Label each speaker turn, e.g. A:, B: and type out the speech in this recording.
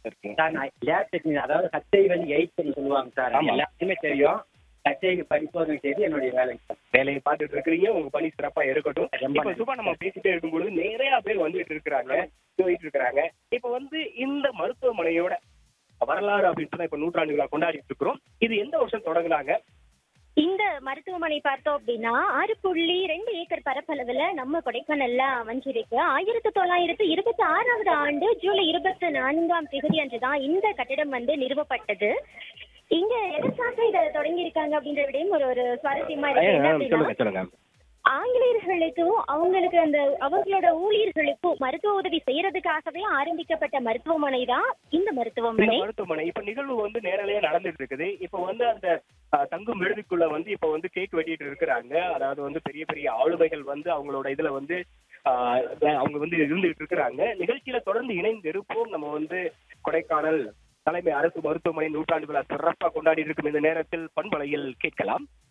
A: இருக்கீங்க
B: சார் நான் lab technician அதாவது ஹச்ஐ வந்து எயிட்னு சொல்லுவாங்க சார்
A: ஆமா.
B: எல்லாத்துக்குமே தெரியும் ஹச்ஐக்கு பரிசோதனை செய்து என்னுடைய வேலைங்க சார்
A: வேலையை பார்த்துட்டு இருக்கிறீங்க உங்க பணி சிறப்பா இருக்கட்டும்
B: ரொம்ப
A: இப்ப சுபா நம்ம பேசிட்டே இருக்கும்பொழுது நிறைய பேர் வந்துட்டு இருக்கிறாங்க போயிட்டு இருக்கிறாங்க இப்ப வந்து இந்த மருத்துவமனையோட வரலாறு அப்படின்னு சொன்னா இப்ப நூற்றாண்டுகளா கொண்டாடிட்டு இருக்கிறோம் இது எந்த வருஷம் தொடங்குனாங்க
C: இந்த மருத்துவமனை பார்த்தோம் அப்படின்னா ஆறு புள்ளி ரெண்டு ஏக்கர் பரப்பளவுல நம்ம கொடைக்கானல்ல அமைஞ்சிருக்கு ஆயிரத்தி தொள்ளாயிரத்தி இருபத்தி ஆறாவது ஆண்டு ஜூலை இருபத்தி நான்காம் தேதி அன்றுதான் இந்த கட்டிடம் வந்து நிறுவப்பட்டது இங்க எதற்காக இதை தொடங்கி இருக்காங்க அப்படின்ற விடையும் ஒரு ஒரு சுவாரஸ்யமா இருக்கு என்ன அப்படின்னா,
A: சொல்லுங்க சொல்லுங்க
C: ஆங்கிலேயர்களுக்கும் அவங்களுக்கு அந்த அவங்களோட ஊழியர்களுக்கும் மருத்துவ உதவி செய்யறதுக்காகவே ஆரம்பிக்கப்பட்ட மருத்துவமனை தான் இந்த
A: இந்த
C: மருத்துவமனை
A: மருத்துவமனை இப்ப நிகழ்வு வந்து நேரலையா நடந்துட்டு இருக்குது இப்ப வந்து அந்த அஹ், தங்கும் விடுதிக்குள்ள வந்து இப்ப வந்து கேக் வெட்டிட்டு இருக்கிறாங்க அதாவது வந்து பெரிய பெரிய ஆளுமைகள் வந்து அவங்களோட இதுல வந்து ஆஹ், அவங்க வந்து இருந்துட்டு இருக்கிறாங்க நிகழ்ச்சியில தொடர்ந்து இணைந்து இருப்போம் நம்ம வந்து கொடைக்கானல் தலைமை அரசு மருத்துவமனை நூற்றாண்டு விழா சிறப்பா கொண்டாடி இருக்கும் இந்த நேரத்தில் பண்பலையில் கேட்கலாம்